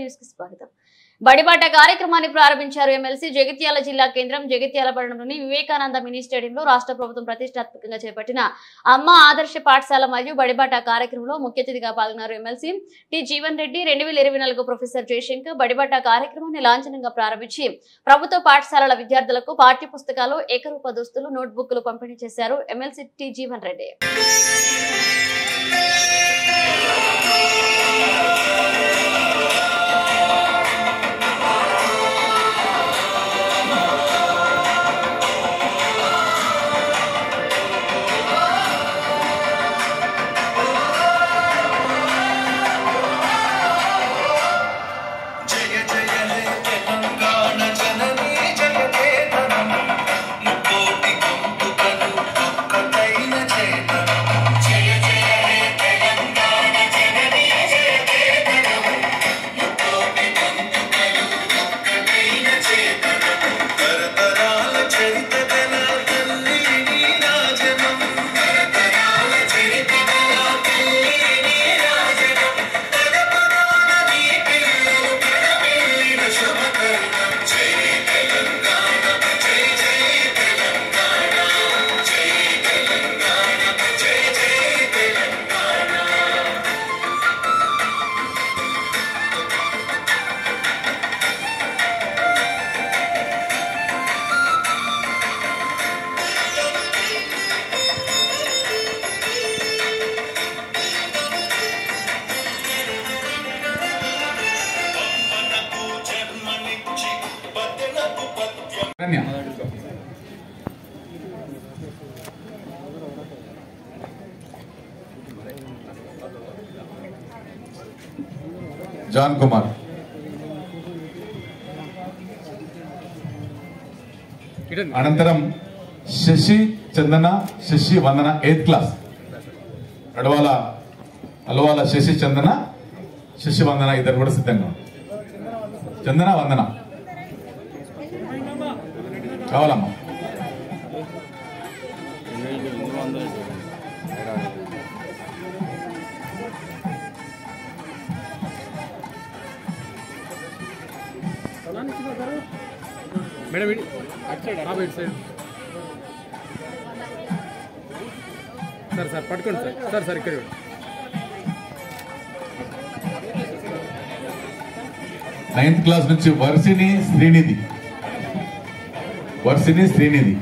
News కి స్వాగతం బడిబాట కార్యక్రమాన్ని ప్రారంభించారు ఎమ్మెల్సీ జగిత్యాల జిల్లా కేంద్రం జగిత్యాల పట్టణంలోని వివేకానంద మినీ స్టేడియంలో రాష్ట్ర ప్రభుత్వం ప్రతిష్టాత్మకంగా చేపట్టిన అమ్మ ఆదర్శ పాఠశాల మరియు బడిబాట కార్యక్రమంలో ముఖ్య అతిథిగా పాల్గొన్నారు ఎమ్మెల్సీ టి జీవన్ రెడ్డి రెండు వేల ఇరవై నాలుగు ప్రొఫెసర్ జయశంకర్ బడిబాట కార్యక్రమాన్ని లాంఛనంగా ప్రారంభించి ప్రభుత్వ పాఠశాలల విద్యార్థులకు పాఠ్య పుస్తకాలు ఏకరూప దుస్తులు నోట్బుక్లు పంపిణీ చేశారు ఎమ్మెల్సీ టి జీవన్ రెడ్డి జయ జయ హే తెలంగాణ జననీ జయ కేతనం ముక్కోటి గొంతుకలు ఒక్కటైన చేతనం జయ జయ హే తెలంగాణ జననీ జయ కేతనం ముక్కోటి గొంతుకలు ఒక్కటైన చేతనం తరతరాల చరిత గల తల్లి నీరాజనం తరతరాల చరిత గల తల్లి నీరాజనం పదపదాన నీ పిల్లలు కడవెళ్ళిన శుభకరణం జై తెలంగాణ జై జై తెలంగాణ జై తెలంగాణ జై జై తెలంగాణ మనకు జన్మనిచ్చి పద్దెనకు పద్యం ధన్య జాన్ కుమార్ అనంతరం శశి చందన శశి వందన ఎయిత్ క్లాస్ అడవాల అలవాల శశి చందన శశి వందన ఇద్దరు కూడా సిద్ధంగా ఉన్నారు. చందన వందన కావాలమ్మా మేడం ఇడి అటు సైడ్ ఆ ఇటు సైడ్ సార్ సార్ పట్టుకోండి సార్ సార్ సార్ ఇక్కడ ఇవ్వండి. నైన్త్ క్లాస్ నుంచి వర్షిని శ్రీనిధి వర్షిని శ్రీనిధి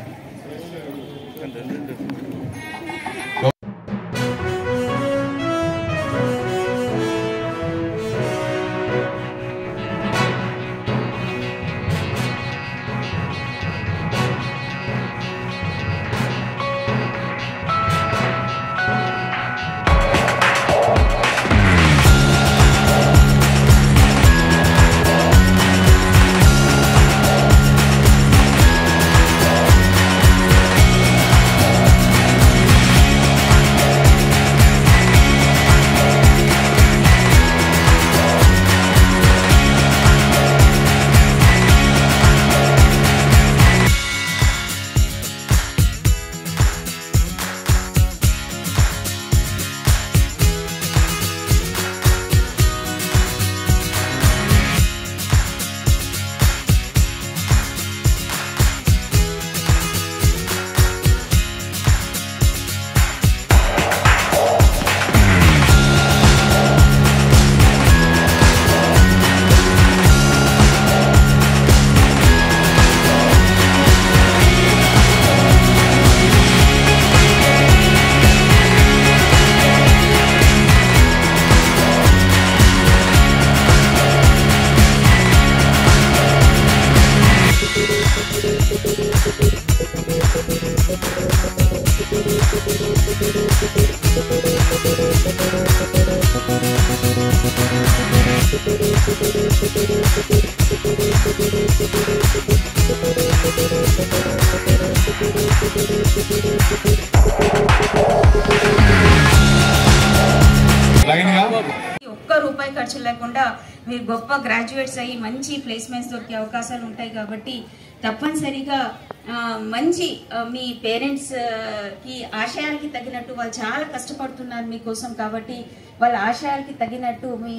లైన్ గా ఒక్క రూపాయి ఖర్చు లేకుండా మీరు గొప్ప గ్రాడ్యుయేట్స్ అయ్యి మంచి ప్లేస్మెంట్స్ దొరికే అవకాశాలు ఉంటాయి కాబట్టి తప్పనిసరిగా ఆ, మంచి ఆ, మీ పేరెంట్స్ కి ఆశయాలకి తగినట్టు వాళ్ళు చాలా కష్టపడుతున్నారు మీకోసం కాబట్టి వాళ్ళ ఆశయాలకి తగినట్టు మీ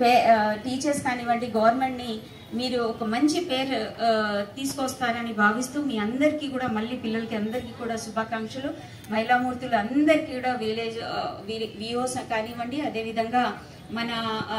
పే టీచర్స్ కానివ్వండి గవర్నమెంట్ని మీరు ఒక మంచి పేరు ఆ, తీసుకొస్తారని భావిస్తూ మీ అందరికీ కూడా మళ్ళీ పిల్లలకి అందరికీ కూడా శుభాకాంక్షలు మహిళామూర్తులు అందరికీ కూడా విలేజ్ విఓస్ కానివ్వండి అదేవిధంగా మన ఆ,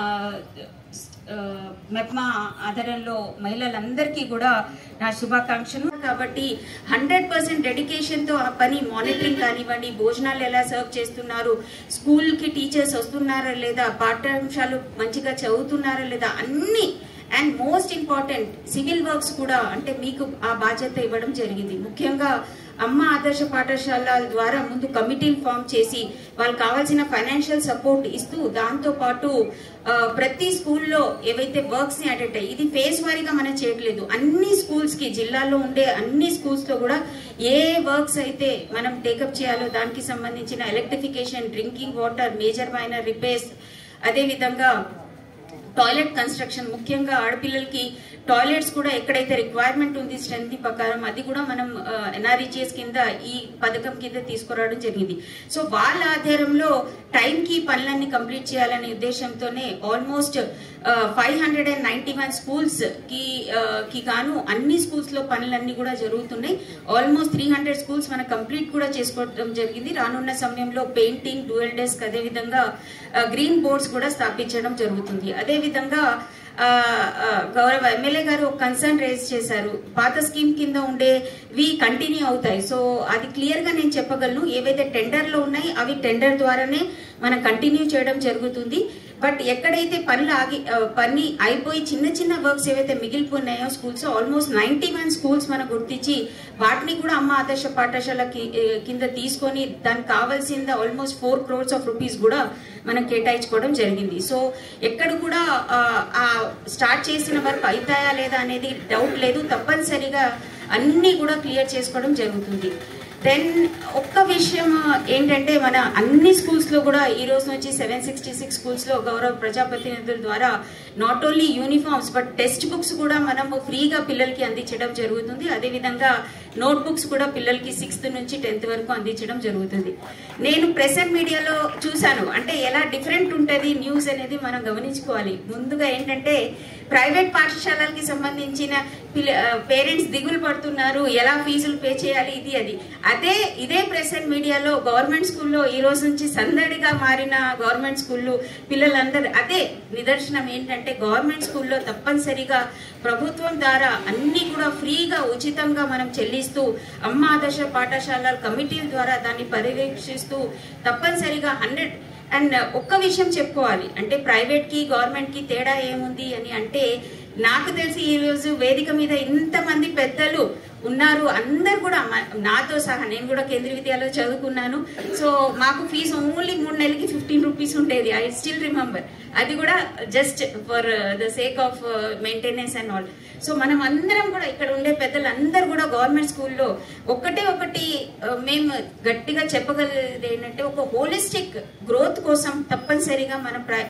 ఆ, మెప్మా ఆధారంలో మహిళలందరికీ కూడా నా శుభాకాంక్షలు కాబట్టి హండ్రెడ్ పర్సెంట్ డెడికేషన్తో ఆ పని మానిటరింగ్ కానివ్వండి భోజనాలు ఎలా సర్వ్ చేస్తున్నారు స్కూల్కి టీచర్స్ వస్తున్నారా లేదా పాఠ్యాంశాలు మంచిగా చదువుతున్నారా లేదా అన్ని and most important civil works కూడా అంటే మీకు ఆ బాధ్యత ఇవ్వడం జరిగింది ముఖ్యంగా అమ్మ ఆదర్శ పాఠశాల ద్వారా ముందు కమిటీలు ఫామ్ చేసి వాళ్ళకి కావాల్సిన ఫైనాన్షియల్ సపోర్ట్ ఇస్తూ దాంతో పాటు ఆ, ప్రతి స్కూల్లో ఏవైతే వర్క్స్ ని అటెండ్ అయ్యి ఇది ఫేస్ వారీగా మనం చేయట్లేదు అన్ని స్కూల్స్ కి జిల్లాలో ఉండే అన్ని స్కూల్స్ లో కూడా ఏ వర్క్స్ అయితే మనం టేకప్ చేయాలో దానికి సంబంధించిన electrification drinking water major minor repairs అదే విధంగా టాయిలెట్ కన్స్ట్రక్షన్ ముఖ్యంగా ఆడపిల్లలకి టాయిలెట్స్ కూడా ఎక్కడైతే రిక్వైర్మెంట్ ఉంది స్ట్రెంత్ ప్రకారం అది కూడా మనం ఎన్ఆర్ఈజిఎస్ కింద ఈ పథకం కింద తీసుకురావడం జరిగింది సో వాళ్ళ ఆధారంలో టైంకి పనులన్నీ కంప్లీట్ చేయాలనే ఉద్దేశంతోనే almost five hundred and ninety one schools కి ఆ, కి గాను అన్ని స్కూల్స్ లో పనులన్నీ కూడా జరుగుతున్నాయి ఆల్మోస్ట్ త్రీ హండ్రెడ్ స్కూల్స్ మనం కంప్లీట్ కూడా చేసుకోవడం జరిగింది రానున్న సమయంలో పెయింటింగ్ డ్యూయల్ డెస్క్ అదేవిధంగా గ్రీన్ బోర్డ్స్ కూడా స్థాపించడం జరుగుతుంది అదేవిధంగా ఆ, ఆ, గౌరవ ఎమ్మెల్యే గారు ఒక కన్సర్న్ రేజ్ చేశారు పాత స్కీమ్ కింద ఉండేవి కంటిన్యూ అవుతాయి సో అది క్లియర్ గా నేను చెప్పగలను ఏవైతే టెండర్ లో ఉన్నాయి అవి టెండర్ ద్వారానే మనం కంటిన్యూ చేయడం జరుగుతుంది బట్ ఎక్కడైతే పనులు ఆగి ఆ, పని అయిపోయి చిన్న చిన్న వర్క్స్ ఏవైతే మిగిలిపోయినాయో schools almost ninety one schools మనం గుర్తించి వాటిని కూడా అమ్మ ఆదర్శ పాఠశాల కి- ఏ, కింద తీసుకొని దానికి కావాల్సిన almost four crores of rupees కూడా మనం కేటాయించుకోవడం జరిగింది సో ఎక్కడ కూడా ఆ, ఆ స్టార్ట్ చేసిన వర్క్ అవుతాయా లేదా అనేది డౌట్ లేదు తప్పనిసరిగా అన్ని కూడా క్లియర్ చేసుకోవడం జరుగుతుంది దెన్ ఒక్క విషయం ఏంటంటే మన అన్ని స్కూల్స్ లో కూడా ఈ రోజు నుంచి సెవెన్ సిక్స్టీ సిక్స్ స్కూల్స్ లో గౌరవ ప్రజాప్రతినిధుల ద్వారా not only uniforms but text books కూడా మనము ఫ్రీగా పిల్లలకి అందించడం జరుగుతుంది అదేవిధంగా నోట్ బుక్స్ కూడా పిల్లలకి సిక్స్త్ నుంచి టెన్త్ వరకు అందించడం జరుగుతుంది నేను ప్రెసెంట్ మీడియాలో చూశాను అంటే ఎలా డిఫరెంట్ ఉంటుంది న్యూస్ అనేది మనం గమనించుకోవాలి ముందుగా ఏంటంటే ప్రైవేట్ పాఠశాలలకి సంబంధించిన పేరెంట్స్ దిగులు పడుతున్నారు ఎలా ఫీజులు పే చేయాలి ఇది అది అదే ఇదే ప్రెసెంట్ మీడియాలో గవర్నమెంట్ స్కూల్లో ఈ రోజు నుంచి సందడిగా మారిన గవర్నమెంట్ స్కూళ్ళు పిల్లలందరూ అదే నిదర్శనం ఏంటంటే గవర్నమెంట్ స్కూల్లో తప్పనిసరిగా ప్రభుత్వం ద్వారా అన్ని కూడా ఫ్రీగా ఉచితంగా మనం చెల్లిస్తూ అమ్మ ఆదర్శ పాఠశాలల కమిటీల ద్వారా దాన్ని పర్యవేక్షిస్తూ తప్పనిసరిగా హండ్రెడ్ అండ్ ఒక్క విషయం చెప్పుకోవాలి అంటే ప్రైవేట్ కి గవర్నమెంట్ కి తేడా ఏముంది అని అంటే నాకు తెలిసి ఈ రోజు వేదిక మీద ఇంతమంది పెద్దలు ఉన్నారు అందరు కూడా మ- నాతో సహా నేను కూడా కేంద్రీయ విద్యాలయంలో చదువుకున్నాను సో మాకు ఫీజు ఓన్లీ మూడు నెలలకి ఫిఫ్టీన్ రూపీస్ ఉండేది ఐ స్టిల్ రిమెంబర్ అది కూడా just for the sake of maintenance and all so మనం అందరం కూడా ఇక్కడ ఉండే పెద్దలు అందరు కూడా గవర్నమెంట్ స్కూల్లో ఒకటే ఒకటి ఆ, మేము గట్టిగా చెప్పగలిగేది ఏంటంటే ఒక హోలిస్టిక్ గ్రోత్ కోసం తప్పనిసరిగా మన ప్ర-